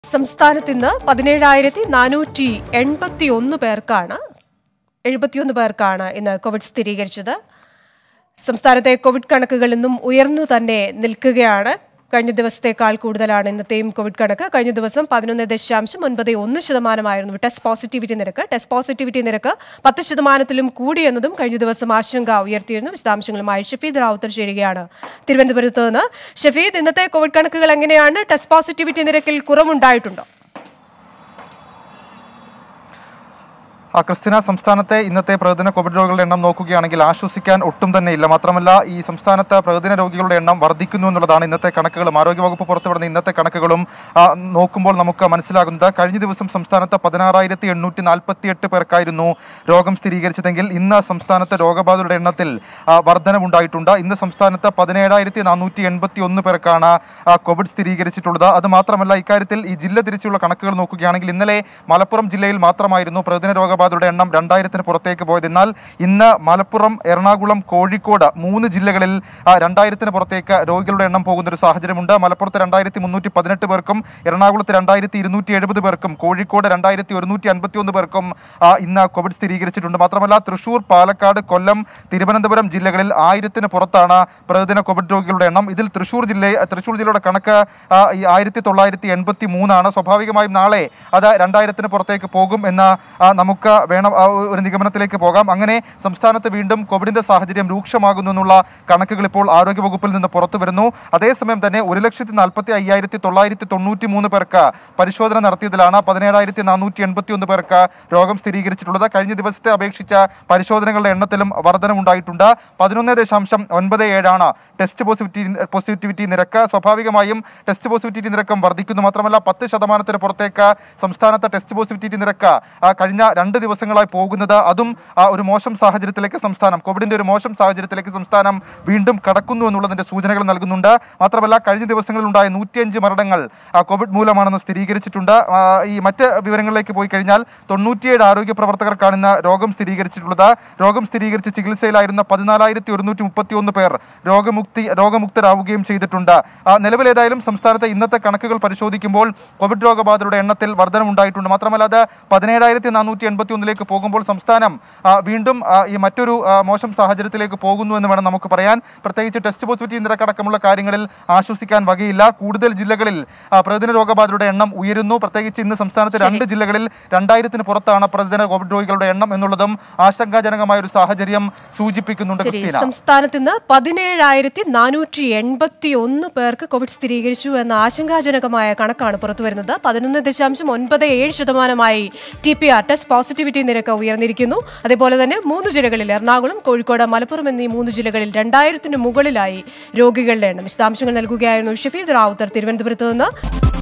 സംസ്ഥാനത്ത് ഇന്ന് പതിനേഴായിരത്തി നാനൂറ്റി എൺപത്തി ഒന്ന് പേർക്കാണ് എഴുപത്തിയൊന്ന് പേർക്കാണ് ഇന്ന് കോവിഡ് സ്ഥിരീകരിച്ചത് സംസ്ഥാനത്തെ കോവിഡ് കണക്കുകൾ ഇന്നും ഉയർന്നു തന്നെ നിൽക്കുകയാണ് കഴിഞ്ഞ ദിവസത്തേക്കാൾ കൂടുതലാണ് ഇന്നത്തെയും കോവിഡ് കണക്ക് കഴിഞ്ഞ ദിവസം പതിനൊന്ന് ദശാംശം ഒൻപത് ഒന്ന് ശതമാനമായിരുന്നു ടെസ്റ്റ് പോസിറ്റിവിറ്റി നിരക്ക് ടെസ്റ്റ് പോസിറ്റിവിറ്റി നിരക്ക് പത്ത് ശതമാനത്തിലും കൂടിയെന്നതും കഴിഞ്ഞ ദിവസം ആശങ്ക ഉയർത്തിയിരുന്നു വിശദാംശങ്ങളുമായി ഷഫീദ് റാവുത്തർ ചേരുകയാണ് തിരുവനന്തപുരത്ത് നിന്ന് ഷഫീദ് ഇന്നത്തെ കോവിഡ് കണക്കുകൾ എങ്ങനെയാണ് ടെസ്റ്റ് പോസിറ്റിവിറ്റി നിരക്കിൽ കുറവുണ്ടായിട്ടുണ്ടോ ആ ക്രിസ്ത്യന സംസ്ഥാനത്തെ ഇന്നത്തെ പ്രതിദിന കോവിഡ് രോഗികളുടെ എണ്ണം നോക്കുകയാണെങ്കിൽ ആശ്വസിക്കാൻ ഒട്ടും തന്നെ ഇല്ല മാത്രമല്ല ഈ സംസ്ഥാനത്ത് പ്രതിദിന രോഗികളുടെ എണ്ണം വർദ്ധിക്കുന്നു എന്നുള്ളതാണ് ഇന്നത്തെ കണക്കുകളും ആരോഗ്യവകുപ്പ് പുറത്തുവിടുന്ന ഇന്നത്തെ കണക്കുകളും ആ, നോക്കുമ്പോൾ നമുക്ക് മനസ്സിലാകുന്നത് കഴിഞ്ഞ ദിവസം സംസ്ഥാനത്ത് പതിനാറായിരത്തി എണ്ണൂറ്റി നാൽപ്പത്തി എട്ട് പേർക്കായിരുന്നു രോഗം സ്ഥിരീകരിച്ചതെങ്കിൽ ഇന്ന് സംസ്ഥാനത്ത് രോഗബാധിതരുടെ എണ്ണത്തിൽ ആ, വർധനവുണ്ടായിട്ടുണ്ട് ഇന്ന് സംസ്ഥാനത്ത് പതിനേഴായിരത്തി നാനൂറ്റി എൺപത്തി ഒന്ന് പേർക്കാണ് ആ, കോവിഡ് സ്ഥിരീകരിച്ചിട്ടുള്ളത് അത് മാത്രമല്ല ഇക്കാര്യത്തിൽ ഈ ജില്ല തിരിച്ചുള്ള കണക്കുകൾ നോക്കുകയാണെങ്കിൽ ഇന്നലെ മലപ്പുറം ജില്ലയിൽ മാത്രമായിരുന്നു പ്രതിദിന രോഗബാധിതരുടെ എണ്ണം രണ്ടായിരത്തിന് പുറത്തേക്ക് പോയത് എന്നാൽ ഇന്ന് മലപ്പുറം എറണാകുളം കോഴിക്കോട് മൂന്ന് ജില്ലകളിൽ ആ, രണ്ടായിരത്തിന് പുറത്തേക്ക് രോഗികളുടെ എണ്ണം പോകുന്ന ഒരു സാഹചര്യമുണ്ട് മലപ്പുറത്ത് രണ്ടായിരത്തി മുന്നൂറ്റി പതിനെട്ട് പേർക്കും എറണാകുളത്ത് രണ്ടായിരത്തി ഇരുന്നൂറ്റി എഴുപത് പേർക്കും കോഴിക്കോട് രണ്ടായിരത്തി ഒരുന്നൂറ്റി അൻപത്തി ഒന്ന് പേർക്കും ആ, ഇന്ന് കോവിഡ് സ്ഥിരീകരിച്ചിട്ടുണ്ട് മാത്രമല്ല തൃശൂർ പാലക്കാട് കൊല്ലം തിരുവനന്തപുരം ജില്ലകളിൽ ആയിരത്തിന് പുറത്താണ് പ്രതിദിന കോവിഡ് രോഗികളുടെ എണ്ണം ഇതിൽ തൃശൂർ ജില്ല തൃശൂർ ജില്ലയുടെ കണക്ക് ആ, ഈ ആയിരത്തി തൊള്ളായിരത്തി എൺപത്തി മൂന്നാണ് സ്വാഭാവികമായും നാളെ അത് രണ്ടായിരത്തിന് പുറത്തേക്ക് പോകും എന്ന് ആ, നമുക്ക് വേണം ആ, ഒരു നിഗമനത്തിലേക്ക് പോകാം അങ്ങനെ സംസ്ഥാനത്ത് വീണ്ടും കോവിഡിന്റെ സാഹചര്യം രൂക്ഷമാകുന്നു എന്നുള്ള കണക്കുകൾ ഇപ്പോൾ ആരോഗ്യവകുപ്പിൽ നിന്ന് പുറത്തു വരുന്നു അതേസമയം തന്നെ ഒരു ലക്ഷത്തി നാൽപ്പത്തി അയ്യായിരത്തി തൊള്ളായിരത്തി തൊണ്ണൂറ്റി മൂന്ന് പേർക്ക് പരിശോധന നടത്തിയതിലാണ് പതിനേഴായിരത്തി നാനൂറ്റി എൺപത്തി ഒന്ന് പേർക്ക് രോഗം സ്ഥിരീകരിച്ചിട്ടുള്ളത് കഴിഞ്ഞ ദിവസത്തെ അപേക്ഷിച്ച പരിശോധനകളുടെ എണ്ണത്തിലും വർധനമുണ്ടായിട്ടുണ്ട് പതിനൊന്ന് ദശാംശം ഒൻപത് ഏഴാണ് ടെസ്റ്റ് പോസിറ്റിവിറ്റി പോസിറ്റിവിറ്റി നിരക്ക് സ്വാഭാവികമായും ടെസ്റ്റ് പോസിറ്റിവിറ്റി നിരക്കും വർദ്ധിക്കുന്നു മാത്രമല്ല പത്ത് ശതമാനത്തിന് പുറത്തേക്ക് സംസ്ഥാനത്തെ ടെസ്റ്റ് പോസിറ്റിവിറ്റി നിരക്ക് ആ, കഴിഞ്ഞ രണ്ട് ദിവസങ്ങളായി പോകുന്നത് അതും ആ, ഒരു മോശം സാഹചര്യത്തിലേക്ക് സംസ്ഥാനം കോവിഡിന്റെ ഒരു മോശം സാഹചര്യത്തിലേക്ക് സംസ്ഥാനം വീണ്ടും കടക്കുന്നു എന്നുള്ളതിന്റെ സൂചനകൾ നൽകുന്നുണ്ട് മാത്രമല്ല കഴിഞ്ഞ ദിവസങ്ങളിൽ ഉണ്ടായ നൂറ്റിയഞ്ച് മരണങ്ങൾ ആ, കോവിഡ് മൂലമാണെന്ന് സ്ഥിരീകരിച്ചിട്ടുണ്ട് ആ, ഈ മറ്റ് വിവരങ്ങളിലേക്ക് പോയി കഴിഞ്ഞാൽ തൊണ്ണൂറ്റിയേഴ് ആരോഗ്യ പ്രവർത്തകർക്കാണ് ഇന്ന് രോഗം സ്ഥിരീകരിച്ചിട്ടുള്ളത് രോഗം സ്ഥിരീകരിച്ച് ചികിത്സയിലായിരുന്ന പതിനാലായിരത്തി ഒരുന്നൂറ്റി മുപ്പത്തി ഒന്ന് പേർ രോഗമുക്തി രോഗമുക്തരാവുകയും ചെയ്തിട്ടുണ്ട് ആ, നിലവിൽ ഏതായാലും സംസ്ഥാനത്തെ ഇന്നത്തെ കണക്കുകൾ പരിശോധിക്കുമ്പോൾ കോവിഡ് രോഗബാധിതരുടെ എണ്ണത്തിൽ വർധനമുണ്ടായിട്ടുണ്ട് മാത്രമല്ല അത് പതിനേഴായിരത്തി നാനൂറ്റി എൺപത്തി ഒന്നിലേക്ക് പോകുമ്പോൾ സംസ്ഥാനം ആ, വീണ്ടും ആ, ഈ മറ്റൊരു ആ, മോശം സാഹചര്യത്തിലേക്ക് പോകുന്നു എന്ന് വേണം നമുക്ക് പറയാൻ പ്രത്യേകിച്ച് ടെസ്റ്റ് പോസിറ്റിവിറ്റി നിരക്കടക്കമുള്ള കാര്യങ്ങളിൽ ആശ്വസിക്കാൻ വകയില്ല കൂടുതൽ ജില്ലകളിൽ ആ, പ്രതിദിന രോഗബാധിതരുടെ എണ്ണം ഉയരുന്നു പ്രത്യേകിച്ച് ഇന്ന് സംസ്ഥാനത്ത് രണ്ട് ജില്ലകളിൽ രണ്ടായിരത്തിന് പുറത്താണ് പ്രതിദിന കോവിഡ് രോഗികളുടെ എണ്ണം എന്നുള്ളതും ആശങ്കാജനകമായ ഒരു സാഹചര്യം സൂചിപ്പിക്കുന്നുണ്ട് ശരി ക്രിസ്റ്റീന സംസ്ഥാനത്ത് ഇന്ന് പതിനേഴായിരത്തി നാനൂറ്റി എൺപത്തി ഒന്ന് പേർക്ക് കോവിഡ് സ്ഥിരീകരിച്ചു എന്ന ആശങ്കാജനകമായ കണക്കാണ് പുറത്തുവരുന്നത് പതിനൊന്ന് ദശാംശം ഒൻപത് ഏഴ് ശതമാനമായി T P R test positivity നിരക്ക് ഉയർന്നിരിക്കുന്നു അതേപോലെ തന്നെ മൂന്ന് ജില്ലകളിൽ എറണാകുളം കോഴിക്കോട് മലപ്പുറം എന്നീ മൂന്ന് ജില്ലകളിൽ രണ്ടായിരത്തിന് മുകളിലായി രോഗികളുടെ എണ്ണം വിശദാംശങ്ങൾ നൽകുകയായിരുന്നു ഷഫീദ് റാവുത്തർ തിരുവനന്തപുരത്ത് നിന്ന്